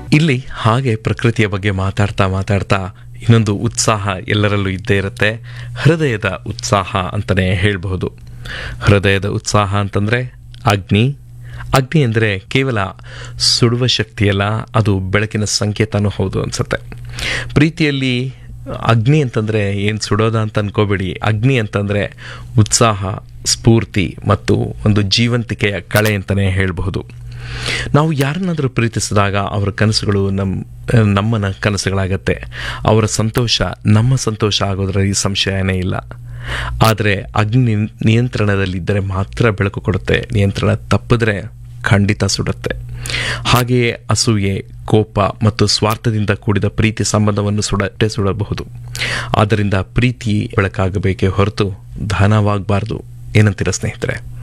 ಇಲ್ಲಿ ಹಾಗೆ ಪ್ರಕೃತಿಯ ಬಗ್ಗೆ ಮಾತಾಡ್ತಾ ಮಾತಾಡ್ತಾ ಇನ್ನೊಂದು ಉತ್ಸಾಹ ಎಲ್ಲರಲ್ಲೂ ಇದ್ದೇ ಇರುತ್ತೆ ಹೃದಯದ ಉತ್ಸಾಹ ಅಂತಲೇ ಹೇಳಬಹುದು ಹೃದಯದ ಉತ್ಸಾಹ ಅಂತಂದರೆ ಅಗ್ನಿ ಅಗ್ನಿ ಅಂದರೆ ಕೇವಲ ಸುಡುವ ಶಕ್ತಿಯಲ್ಲ ಅದು ಬೆಳಕಿನ ಸಂಕೇತನೂ ಹೌದು ಅನಿಸುತ್ತೆ ಪ್ರೀತಿಯಲ್ಲಿ ಅಗ್ನಿ ಅಂತಂದರೆ ಏನು ಸುಡೋದ ಅಂತ ಅನ್ಕೋಬೇಡಿ ಅಗ್ನಿ ಅಂತಂದರೆ ಉತ್ಸಾಹ ಸ್ಫೂರ್ತಿ ಮತ್ತು ಒಂದು ಜೀವಂತಿಕೆಯ ಕಳೆ ಅಂತಲೇ ಹೇಳಬಹುದು ನಾವು ಯಾರನ್ನಾದರೂ ಪ್ರೀತಿಸಿದಾಗ ಅವರ ಕನಸುಗಳು ನಮ್ಮ ನಮ್ಮನ ಕನಸುಗಳಾಗತ್ತೆ ಅವರ ಸಂತೋಷ ನಮ್ಮ ಸಂತೋಷ ಆಗೋದ್ರಲ್ಲಿ ಸಂಶಯನೇ ಇಲ್ಲ ಆದರೆ ಅಗ್ನಿ ನಿಯಂತ್ರಣದಲ್ಲಿದ್ದರೆ ಮಾತ್ರ ಬೆಳಕು ಕೊಡುತ್ತೆ ನಿಯಂತ್ರಣ ತಪ್ಪಿದ್ರೆ ಖಂಡಿತ ಸುಡುತ್ತೆ ಹಾಗೆಯೇ ಅಸೂಯೆ ಕೋಪ ಮತ್ತು ಸ್ವಾರ್ಥದಿಂದ ಕೂಡಿದ ಪ್ರೀತಿ ಸಂಬಂಧವನ್ನು ಸುಡಟ್ಟೆ ಸುಡಬಹುದು ಆದ್ದರಿಂದ ಪ್ರೀತಿ ಬೆಳಕಾಗಬೇಕೇ ಹೊರತು ಧನವಾಗಬಾರ್ದು ಏನಂತೀರ ಸ್ನೇಹಿತರೆ